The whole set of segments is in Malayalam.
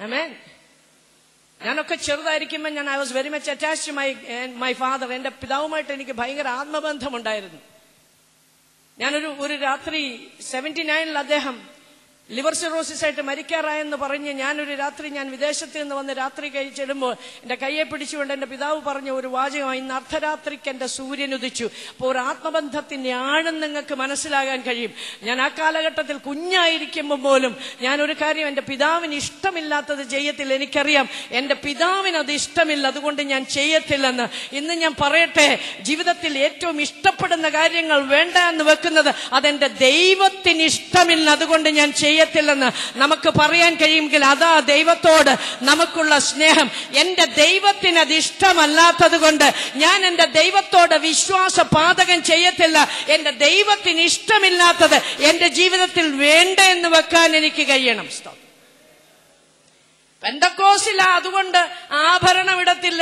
ആമേൻ ഞാനൊക്കെ ചെറുതായിരിക്കുമ്പോൾ ഞാൻ I was very much attach my my father എന്റെ പിതാവുമായിട്ട് എനിക്ക് ഭയങ്കര ആത്മബന്ധമുണ്ടായിരുന്നു ഞാനൊരു ഒരു രാത്രി സെവന്റി നയനിൽ അദ്ദേഹം ലിവർ സിറോസിസ് ആയിട്ട് മരിക്കാറായെന്ന് പറഞ്ഞ് ഞാനൊരു രാത്രി ഞാൻ വിദേശത്ത് നിന്ന് വന്ന് രാത്രി കഴിച്ചിടുമ്പോൾ എന്റെ കയ്യെ പിടിച്ചുകൊണ്ട് എന്റെ പിതാവ് പറഞ്ഞ ഒരു വാചകമായി ഇന്ന് അർദ്ധരാത്രിക്ക് എന്റെ സൂര്യൻ ഉദിച്ചു അപ്പോൾ ഒരു ആത്മബന്ധത്തിന്റെ ആഴം നിങ്ങൾക്ക് മനസ്സിലാകാൻ കഴിയും ഞാൻ ആ കാലഘട്ടത്തിൽ കുഞ്ഞായിരിക്കുമ്പോൾ പോലും ഞാൻ ഒരു കാര്യം എന്റെ പിതാവിന് ഇഷ്ടമില്ലാത്തത് ചെയ്യത്തില്ല എനിക്കറിയാം എന്റെ പിതാവിന് അത് ഇഷ്ടമില്ല അതുകൊണ്ട് ഞാൻ ചെയ്യത്തില്ലെന്ന് ഇന്ന് ഞാൻ പറയട്ടെ ജീവിതത്തിൽ ഏറ്റവും ഇഷ്ടപ്പെടുന്ന കാര്യങ്ങൾ വേണ്ട എന്ന് വെക്കുന്നത് അതെന്റെ ദൈവത്തിന് ഇഷ്ടമില്ല അതുകൊണ്ട് ഞാൻ ചെയ്യത്തില്ലെന്ന് നമുക്ക് പറയാൻ കഴിയുമെങ്കിൽ അതാ ദൈവത്തോട് നമുക്കുള്ള സ്നേഹം എന്റെ ദൈവത്തിന് അത് ഇഷ്ടമല്ലാത്തത് കൊണ്ട് ഞാൻ എന്റെ ദൈവത്തോട് വിശ്വാസ പാതകം ചെയ്യത്തില്ല എന്റെ ദൈവത്തിന് ഇഷ്ടമില്ലാത്തത് എന്റെ ജീവിതത്തിൽ വേണ്ട എന്ന് വെക്കാൻ എനിക്ക് കഴിയണം സ്തോത്രം. പെന്തക്കോസില അതുകൊണ്ട് ആഭരണം ഇടത്തില്ല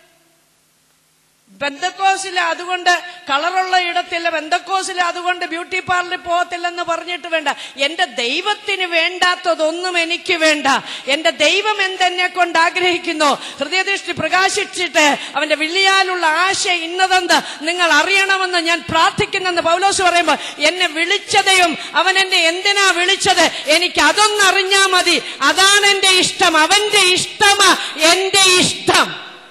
ബന്ധക്കോസില അതുകൊണ്ട് കളറുള്ള ഇടത്തില്ല ബന്ധക്കോസില അതുകൊണ്ട് ബ്യൂട്ടി പാർലറിൽ പോകത്തില്ലെന്ന് പറഞ്ഞിട്ട് വേണ്ട എന്റെ ദൈവത്തിന് വേണ്ടാത്തതൊന്നും എനിക്ക് വേണ്ട എന്റെ ദൈവം എന്തെന്നെ കൊണ്ട് ആഗ്രഹിക്കുന്നു ഹൃദയദൃഷ്ടി പ്രകാശിച്ചിട്ട് അവന്റെ വിളിയാലുള്ള ആശ ഇന്നതെന്ത് നിങ്ങൾ അറിയണമെന്ന് ഞാൻ പ്രാർത്ഥിക്കുന്നെന്ന് പൗലോസ് പറയുമ്പോൾ എന്നെ വിളിച്ചതയും അവൻ എന്നെ എന്തിനാ വിളിച്ചത് എനിക്ക് അതൊന്നറിഞ്ഞാ മതി അതാണ് എന്റെ ഇഷ്ടം അവന്റെ ഇഷ്ടമാ എന്റെ ഇഷ്ടം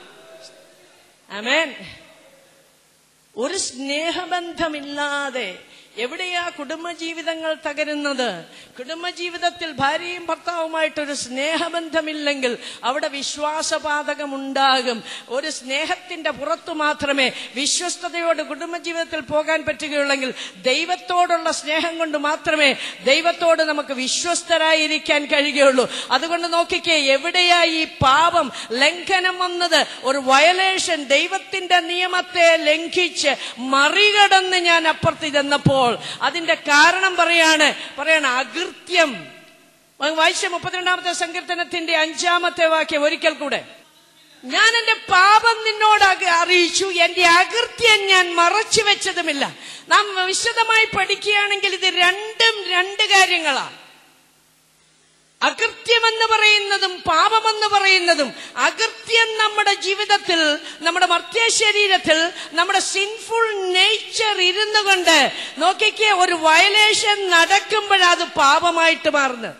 ആമേൻ ഒരു സ്നേഹബന്ധമില്ലാതെ എവിടെയാ കുടുംബജീവിതങ്ങൾ തകരുന്നത് കുടുംബജീവിതത്തിൽ ഭാര്യയും ഭർത്താവുമായിട്ടൊരു സ്നേഹബന്ധമില്ലെങ്കിൽ അവിടെ വിശ്വാസപാതകം ഉണ്ടാകും ഒരു സ്നേഹത്തിന്റെ പുറത്തു മാത്രമേ വിശ്വസ്തയോട് കുടുംബജീവിതത്തിൽ പോകാൻ പറ്റുകയുള്ളെങ്കിൽ ദൈവത്തോടുള്ള സ്നേഹം കൊണ്ട് മാത്രമേ ദൈവത്തോട് നമുക്ക് വിശ്വസ്തരായിരിക്കാൻ കഴിയുകയുള്ളൂ അതുകൊണ്ട് നോക്കിക്കേ എവിടെയാ ഈ പാപം ലംഘനം വന്നത് ഒരു വയലേഷൻ ദൈവത്തിന്റെ നിയമത്തെ ലംഘിച്ച് മറികടന്ന് ഞാൻ അപ്പുറത്ത് ചെന്നപ്പോൾ അതിന്റെ കാരണം പറയാണ് പറയാണ് അകൃത്യം വായിച്ച മുപ്പത്തിരണ്ടാമത്തെ സങ്കീർത്തനത്തിന്റെ അഞ്ചാമത്തെ വാക്യം ഒരിക്കൽ കൂടെ ഞാൻ എന്റെ പാപം നിന്നോട് അക- അറിയിച്ചു എന്റെ അകൃത്യം ഞാൻ മറച്ചു വെച്ചതുമില്ല നാം വിശദമായി പഠിക്കുകയാണെങ്കിൽ ഇത് രണ്ടും രണ്ട് കാര്യങ്ങളാണ് അകൃത്യമെന്ന് പറയുന്നതും പാപമെന്ന് പറയുന്നതും അകൃത്യം നമ്മുടെ ജീവിതത്തിൽ നമ്മുടെ മർത്യ ശരീരത്തിൽ നമ്മുടെ സിൻഫുൾ നേച്ചർ ഇരുന്നു കൊണ്ട് നോക്കിക്കേ ഒരു വയലേഷൻ നടക്കുമ്പോഴത് പാപമായിട്ട് മാറുന്നത്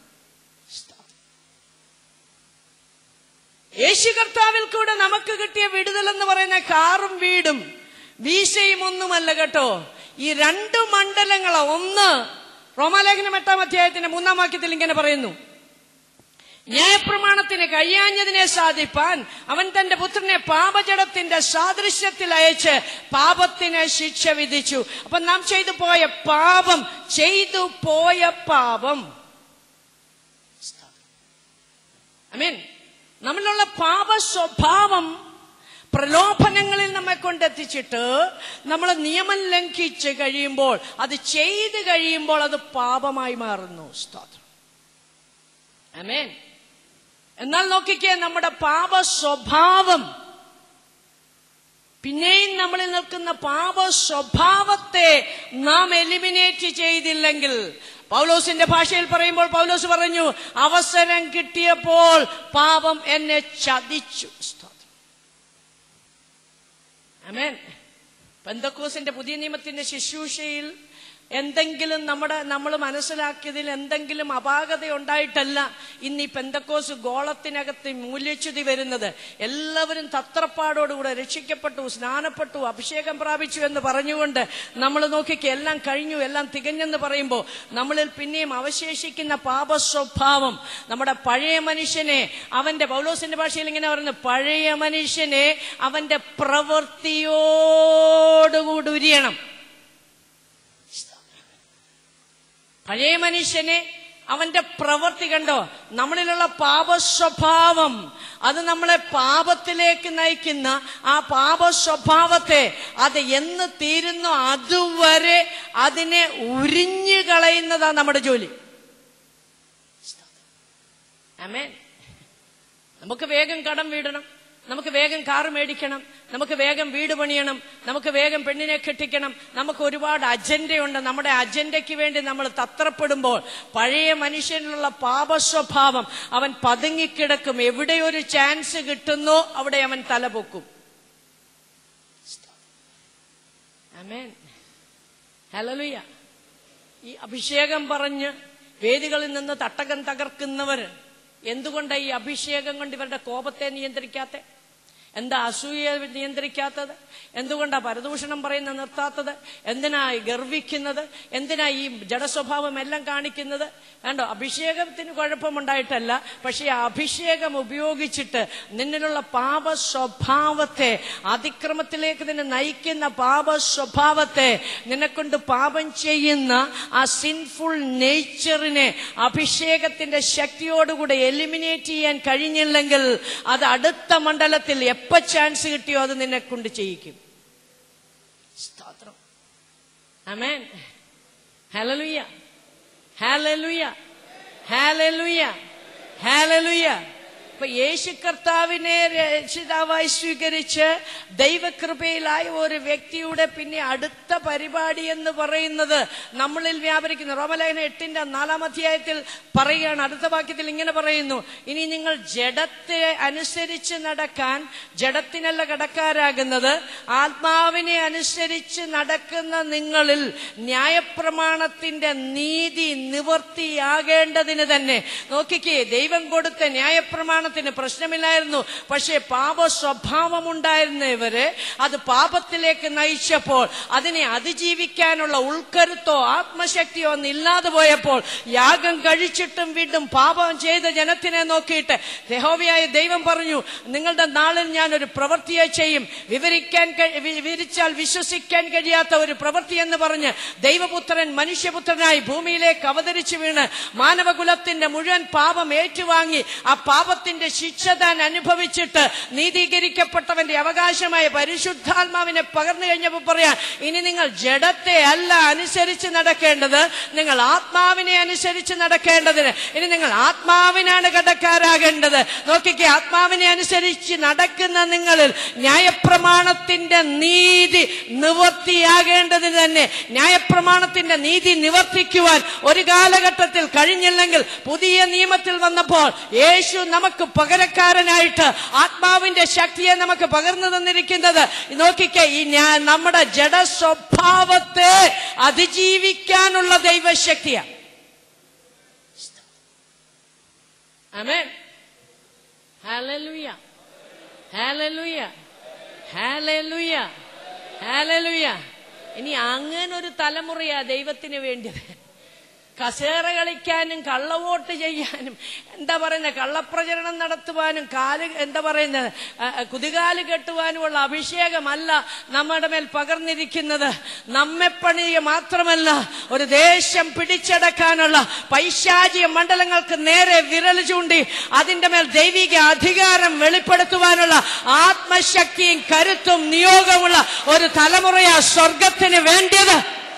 യേശു കർത്താവിൽ കൂടെ നമുക്ക് കിട്ടിയ വിടുതൽ എന്ന് പറയുന്ന കാറും വീടും വീശയും ഒന്നുമല്ല കേട്ടോ ഈ രണ്ട് മണ്ഡലങ്ങളാ ഒന്ന് റോമാലേഖനം എട്ടാം അധ്യായത്തിന്റെ മൂന്നാം വാക്യത്തിൽ ഇങ്ങനെ പറയുന്നു ന്യായപ്രമാണത്തിന് കഴിയാഞ്ഞതിനെ സാധിപ്പാൻ അവൻ തന്റെ പുത്രനെ പാപജടത്തിന്റെ സാദൃശ്യത്തിൽ അയച്ച് പാപത്തിന് ശിക്ഷ വിധിച്ചു അപ്പൊ നാം ചെയ്തു പോയ പാപം ചെയ്തു പോയ പാപം ഐ നമ്മളിലുള്ള പാപ സ്വഭാവം പ്രലോഭനങ്ങളിൽ നമ്മെ കൊണ്ടെത്തിച്ചിട്ട് നമ്മൾ നിയമം ലംഘിച്ച് കഴിയുമ്പോൾ അത് ചെയ്ത് കഴിയുമ്പോൾ അത് പാപമായി മാറുന്നു സ്തോത്രം അമേൻ എന്നാൽ നോക്കിക്കേ നമ്മുടെ പാപ സ്വഭാവം പിന്നെയും നമ്മളിൽ നിൽക്കുന്ന പാപ സ്വഭാവത്തെ നാം എലിമിനേറ്റ് ചെയ്തില്ലെങ്കിൽ പൗലോസിന്റെ ഭാഷയിൽ പറയുമ്പോൾ പൗലോസ് പറഞ്ഞു അവസരം കിട്ടിയപ്പോൾ പാപം എന്നെ ചതിച്ചു സ്തോത്രം അമേൻ പെന്തക്കോസിന്റെ പുതിയ നിയമത്തിന്റെ ശുശ്രൂഷയിൽ എന്തെങ്കിലും നമ്മുടെ നമ്മൾ മനസ്സിലാക്കിയതിൽ എന്തെങ്കിലും അപാകത ഉണ്ടായിട്ടല്ല ഇന്ന് ഈ പെന്തക്കോസ് ഗോളത്തിനകത്ത് മൂല്യച്യുതി വരുന്നത് എല്ലാവരും തത്രപ്പാടോടുകൂടെ രക്ഷിക്കപ്പെട്ടു സ്നാനപ്പെട്ടു അഭിഷേകം പ്രാപിച്ചു എന്ന് പറഞ്ഞുകൊണ്ട് നമ്മൾ നോക്കിക്ക് എല്ലാം കഴിഞ്ഞു എല്ലാം തികഞ്ഞെന്ന് പറയുമ്പോൾ നമ്മളിൽ പിന്നെയും അവശേഷിക്കുന്ന പാപസ്വഭാവം നമ്മുടെ പഴയ മനുഷ്യനെ അവന്റെ പൗലോസിന്റെ ഭാഷയിൽ ഇങ്ങനെ പറയുന്നു പഴയ മനുഷ്യനെ അവന്റെ പ്രവൃത്തിയോടുകൂടി ഉരിയണം പഴയ മനുഷ്യനെ അവന്റെ പ്രവൃത്തി കണ്ടോ നമ്മളിലുള്ള പാപസ്വഭാവം അത് നമ്മളെ പാപത്തിലേക്ക് നയിക്കുന്ന ആ പാപസ്വഭാവത്തെ അത് എന്ന് തീരുന്നോ അതുവരെ അതിനെ ഉരിഞ്ഞു കളയുന്നതാ നമ്മുടെ ജോലി അമേൻ നമുക്ക് വേഗം കടം വീടണം നമുക്ക് വേഗം കാറ് മേടിക്കണം നമുക്ക് വേഗം വീട് പണിയണം നമുക്ക് വേഗം പെണ്ണിനെ കെട്ടിക്കണം നമുക്ക് ഒരുപാട് അജണ്ടയുണ്ട് നമ്മുടെ അജണ്ടയ്ക്ക് വേണ്ടി നമ്മൾ തത്രപ്പെടുമ്പോൾ പഴയ മനുഷ്യനിലുള്ള പാപസ്വഭാവം അവൻ പതുങ്ങിക്കിടക്കും എവിടെ ഒരു ചാൻസ് കിട്ടുന്നോ അവിടെ അവൻ തലപൊക്കും ആമേൻ ഹല്ലേലൂയ ഈ അഭിഷേകം പറഞ്ഞ് വേദികളിൽ നിന്ന് തട്ടകം തകർക്കുന്നവര് എന്തുകൊണ്ടാ ഈ അഭിഷേകം കൊണ്ട് ഇവരുടെ കോപത്തെ നിയന്ത്രിക്കാത്തെ എന്താ അസൂയ നിയന്ത്രിക്കാത്തത് എന്തുകൊണ്ടാ പരദൂഷണം പറയുന്ന നിർത്താത്തത് എന്തിനാ ഈ ഗർവിക്കുന്നത് എന്തിനാ ഈ ജഡസ്വഭാവം എല്ലാം കാണിക്കുന്നത് കണ്ടോ അഭിഷേകത്തിന് കുഴപ്പമുണ്ടായിട്ടല്ല പക്ഷെ ആ അഭിഷേകം ഉപയോഗിച്ചിട്ട് നിന്നിലുള്ള പാപ സ്വഭാവത്തെ അതിക്രമത്തിലേക്ക് നിന്നെ നയിക്കുന്ന പാപ സ്വഭാവത്തെ നിന്നെക്കൊണ്ട് പാപം ചെയ്യുന്ന ആ സിൻഫുൾ നേച്ചറിനെ അഭിഷേകത്തിന്റെ ശക്തിയോടുകൂടെ എലിമിനേറ്റ് ചെയ്യാൻ കഴിഞ്ഞില്ലെങ്കിൽ അത് അടുത്ത മണ്ഡലത്തിൽ എപ്പോ ചാൻസ് കിട്ടിയോ അത് നിന്നെ കൊണ്ട് ചെയ്യിക്കും സ്തോത്രം അമേൻ ഹലലുയ ഹലലുയ ഹലലുയ ഹലലുയ ഇപ്പൊ യേശു കർത്താവിനെ രക്ഷിതാവായി സ്വീകരിച്ച് ദൈവകൃപയിലായ ഒരു വ്യക്തിയുടെ പിന്നെ അടുത്ത പരിപാടി എന്ന് പറയുന്നത് നമ്മളിൽ വ്യാപരിക്കുന്നു റോമലേഖന എട്ടിന്റെ നാലാം അധ്യായത്തിൽ പറയുകയാണ് അടുത്ത വാക്യത്തിൽ ഇങ്ങനെ പറയുന്നു ഇനി നിങ്ങൾ ജഡത്തെ അനുസരിച്ച് നടക്കാൻ ജഡത്തിനല്ല കടക്കാരാകുന്നത് ആത്മാവിനെ അനുസരിച്ച് നടക്കുന്ന നിങ്ങളിൽ ന്യായപ്രമാണത്തിന്റെ നീതി നിവർത്തിയാകേണ്ടതിന് തന്നെ നോക്കിക്കേ ദൈവം കൊടുത്ത ന്യായപ്രമാണത്തിന് പ്രശ്നമില്ലായിരുന്നു പക്ഷേ പാപ സ്വഭാവമുണ്ടായിരുന്ന ഇവര് അത് പാപത്തിലേക്ക് നയിച്ചപ്പോൾ അതിനെ അതിജീവിക്കാനുള്ള ഉൾക്കരുത്തോ ആത്മശക്തിയോ ഒന്നും ഇല്ലാതെ പോയപ്പോൾ യാഗം കഴിച്ചിട്ടും വീണ്ടും പാപം ചെയ്ത ജനത്തിനെ നോക്കിയിട്ട് യഹോവയായ ദൈവം പറഞ്ഞു നിങ്ങളുടെ നാളിൽ ഞാൻ ഒരു പ്രവൃത്തിയെ ചെയ്യും വിവരിക്കാൻ കഴി- വി- വിവരിച്ചാൽ വിശ്വസിക്കാൻ കഴിയാത്ത ഒരു പ്രവൃത്തി എന്ന് പറഞ്ഞ് ദൈവപുത്രൻ മനുഷ്യപുത്രനായി ഭൂമിയിലേക്ക് അവതരിച്ചു വീണ് മാനവകുലത്തിന്റെ മുഴുവൻ പാപം ഏറ്റുവാങ്ങി ആ പാപത്തിന്റെ ശിക്ഷ താൻ അനുഭവിച്ചിട്ട് നീതീകരിക്കപ്പെട്ടവന്റെ അവകാശമായ പരിശുദ്ധാത്മാവിനെ പകർന്നു കഴിഞ്ഞപ്പോൾ പറയാം ഇനി നിങ്ങൾ ജഡത്തെ അല്ല അനുസരിച്ച് നടക്കേണ്ടത് നിങ്ങൾ ആത്മാവിനെ അനുസരിച്ച് നടക്കേണ്ടതിന് ഇനി നിങ്ങൾ ആത്മാവിനാണ് കടക്കാരാകേണ്ടത് നോക്കിക്കേ ആത്മാവിനെ അനുസരിച്ച് നടക്കുന്ന നിങ്ങളിൽ ന്യായപ്രമാണത്തിന്റെ നീതി നിവർത്തിയാകേണ്ടതിന് തന്നെ ന്യായപ്രമാണത്തിന്റെ നീതി നിവർത്തിക്കുവാൻ ഒരു കാലഘട്ടത്തിൽ കഴിഞ്ഞില്ലെങ്കിൽ പുതിയ നിയമത്തിൽ വന്നപ്പോൾ യേശു നമുക്ക് പകരക്കാരനായിട്ട് ആത്മാവിന്റെ ശക്തിയെ നമുക്ക് പകർന്നു തന്നിരിക്കുന്നത് നോക്കിക്കേ ഈ ഞാൻ നമ്മുടെ ജഡ സ്വഭാവത്തെ അതിജീവിക്കാനുള്ള ദൈവശക്തിയാണ് ആമേൻ ഹല്ലേലൂയ ഹല്ലേലൂയ ഹല്ലേലൂയ ഹല്ലേലൂയ ഇനി അങ്ങനെ ഒരു തലമുറയാ ദൈവത്തിന് വേണ്ടിയത് കസേര കളിക്കാനും കള്ളവോട്ട് ചെയ്യാനും എന്താ പറയുന്നത് കള്ളപ്രചരണം നടത്തുവാനും കാല് എന്താ പറയുന്നത് ആ, ആ, കുതികാല് കെട്ടുവാനുമുള്ള അഭിഷേകമല്ല നമ്മുടെ മേൽ പകർന്നിരിക്കുന്നത് നമ്മെ പണിയുക മാത്രമല്ല ഒരു ദേശം പിടിച്ചടക്കാനുള്ള പൈശാചിക മണ്ഡലങ്ങൾക്ക് നേരെ വിരൽ ചൂണ്ടി അതിന്റെ മേൽ ദൈവിക അധികാരം വെളിപ്പെടുത്തുവാനുള്ള ആത്മശക്തിയും കരുത്തും നിയോഗമുള്ള ഒരു തലമുറയാ സ്വർഗത്തിന് വേണ്ടിയത്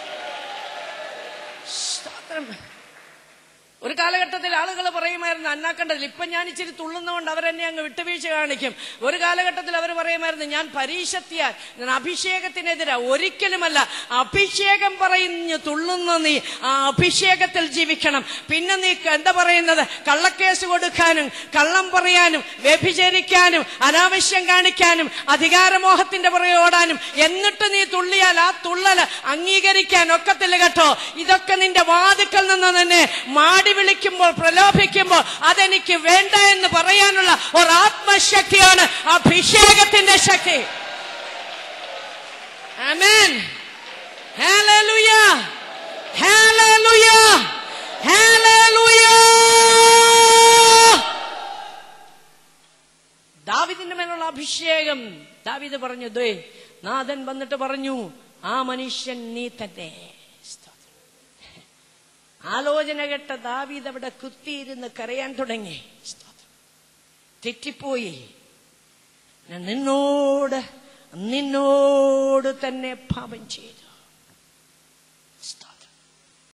സ്തോത്രം. ഒരു കാലഘട്ടത്തിൽ ആളുകൾ പറയുമായിരുന്നു അന്നാക്കണ്ടതിൽ ഇപ്പൊ ഞാൻ ഇച്ചിരി തുള്ളുന്നതുകൊണ്ട് അവരെന്നെ അങ്ങ് വിട്ടുവീഴ്ച കാണിക്കും ഒരു കാലഘട്ടത്തിൽ അവർ പറയുമായിരുന്നു ഞാൻ പരീക്ഷത്തിയാൽ ഞാൻ അഭിഷേകത്തിനെതിരെ ഒരിക്കലുമല്ല അഭിഷേകം പറഞ്ഞു തുള്ളുന്ന നീ ആ അഭിഷേകത്തിൽ ജീവിക്കണം പിന്നെ നീ എന്താ പറയുന്നത് കള്ളക്കേസ് കൊടുക്കാനും കള്ളം പറയാനും വ്യഭിചരിക്കാനും അനാവശ്യം കാണിക്കാനും അധികാരമോഹത്തിന്റെ പുറകെ ഓടാനും എന്നിട്ട് നീ തുള്ളിയാൽ ആ തുള്ളല് അംഗീകരിക്കാൻ ഒക്കത്തില്ല കേട്ടോ ഇതൊക്കെ നിന്റെ വാതുക്കൽ നിന്ന് തന്നെ മാടി വിളിക്കുമ്പോൾ പ്രലോഭിക്കുമ്പോൾ അതെനിക്ക് വേണ്ട എന്ന് പറയാനുള്ള ഒരു ആത്മശക്തിയാണ് അഭിഷേകത്തിന്റെ ശക്തി ആമേൻ ഹല്ലേലൂയ ഹല്ലേലൂയ ഹല്ലേലൂയ ദാവിദിന്റെ മേലുള്ള അഭിഷേകം ദാവിദ് പറഞ്ഞു ദേ നാഥൻ വന്നിട്ട് പറഞ്ഞു ആ മനുഷ്യൻ നീ തന്നെ സ്തോത്രം. ആലോചന കേട്ട ദാവീദ് അവിടെ കുത്തിയിരുന്ന് കരയാൻ തുടങ്ങി സ്തോത്രം. തെറ്റിപ്പോയി ഞാൻ നിന്നോട് നിന്നോട് തന്നെ പാപം ചെയ്തു